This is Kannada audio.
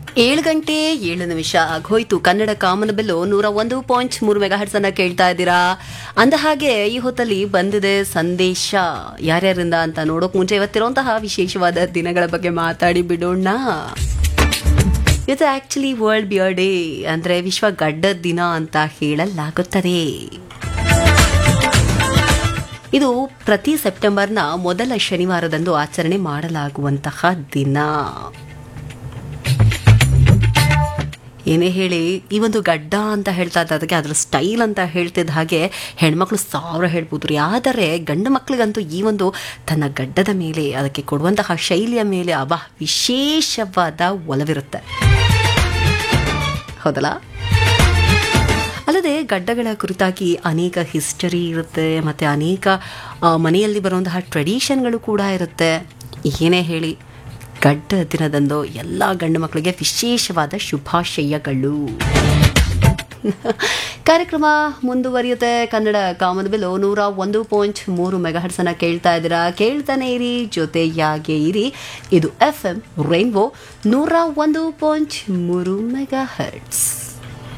ಏಳು ಗಂಟೆ ಏಳು ನಿಮಿಷ ಆಗೋಯ್ತು ಕನ್ನಡ ಕಾಮನಬಿಲ್ಲು ನೂರ ಒಂದು ಪಾಯಿಂಟ್ ಮೂರು ಮೆಗಾ ಹರ್ಟ್ಸ್ ಅನ್ನ ಕೇಳ್ತಾ ಇದ್ದೀರಾ ಅಂದ ಹಾಗೆ ಈ ಹೊತ್ತಲ್ಲಿ ಬಂದಿದೆ ಸಂದೇಶ ಯಾರ್ಯಾರಿಂದ ಅಂತ ನೋಡೋಕ್ ಮುಂಚೆ ಇವತ್ತಿರುವಂತಹ ವಿಶೇಷವಾದ ದಿನಗಳ ಬಗ್ಗೆ ಮಾತಾಡಿ ಬಿಡೋಣ ಇದು ಆಕ್ಚುಲಿ ವರ್ಲ್ಡ್ ಬಿಯರ್ ಡೇ ಅಂದ್ರೆ ವಿಶ್ವ ಗಡ್ಡದ ದಿನ ಅಂತ ಹೇಳಲಾಗುತ್ತದೆ ಇದು ಪ್ರತಿ ಸೆಪ್ಟೆಂಬರ್ನ ಮೊದಲ ಶನಿವಾರದಂದು ಆಚರಣೆ ಮಾಡಲಾಗುವಂತಹ ದಿನ ಏನೇ ಹೇಳಿ ಈ ಒಂದು ಗಡ್ಡ ಅಂತ ಹೇಳ್ತಾ ಇದ್ದ ಅದಕ್ಕೆ ಅದರ ಸ್ಟೈಲ್ ಅಂತ ಹೇಳ್ತಿದ್ದ ಹಾಗೆ ಹೆಣ್ಮಕ್ಳು ಸಾವಿರ ಹೇಳ್ಬೋದು ರೀ ಆದರೆ ಗಂಡು ಮಕ್ಕಳಿಗಂತೂ ಈ ಒಂದು ತನ್ನ ಗಡ್ಡದ ಮೇಲೆ ಅದಕ್ಕೆ ಕೊಡುವಂತಹ ಶೈಲಿಯ ಮೇಲೆ ಅವ ವಿಶೇಷವಾದ ಒಲವಿರುತ್ತೆ ಹೌದಲ್ಲ ಅಲ್ಲದೆ ಗಡ್ಡಗಳ ಕುರಿತಾಗಿ ಅನೇಕ ಹಿಸ್ಟರಿ ಇರುತ್ತೆ ಮತ್ತು ಅನೇಕ ಆ, ಮನೆಯಲ್ಲಿ ಬರುವಂತಹ ಟ್ರೆಡಿಷನ್ಗಳು ಕೂಡ ಇರುತ್ತೆ ಏನೇ ಹೇಳಿ ಗಡ್ಡ ದಿನದಂದು ಎಲ್ಲ ಗಂಡು ಮಕ್ಕಳಿಗೆ ವಿಶೇಷವಾದ ಶುಭಾಶಯಗಳು ಕಾರ್ಯಕ್ರಮ ಮುಂದುವರಿಯುತ್ತೆ ಕನ್ನಡ ಕಾಮನಬಿಲ್ಲು ನೂರ ಒಂದು ಪಾಯಿಂಟ್ ಮೂರು ಮೆಗಾಹರ್ಸನ್ನ ಕೇಳ್ತಾ ಇದ್ದೀರಾ ಕೇಳ್ತಾನೆ ಇರಿ ಜೊತೆಯಾಗೆ ಇರಿ ಇದು ಎಫ್ ಎಂ ರೈನ್ಬೋ ನೂರ ಒಂದು ಪಾಯಿಂಟ್ ಮೂರು ಮೆಗಾ ಹರ್ಟ್ಸ್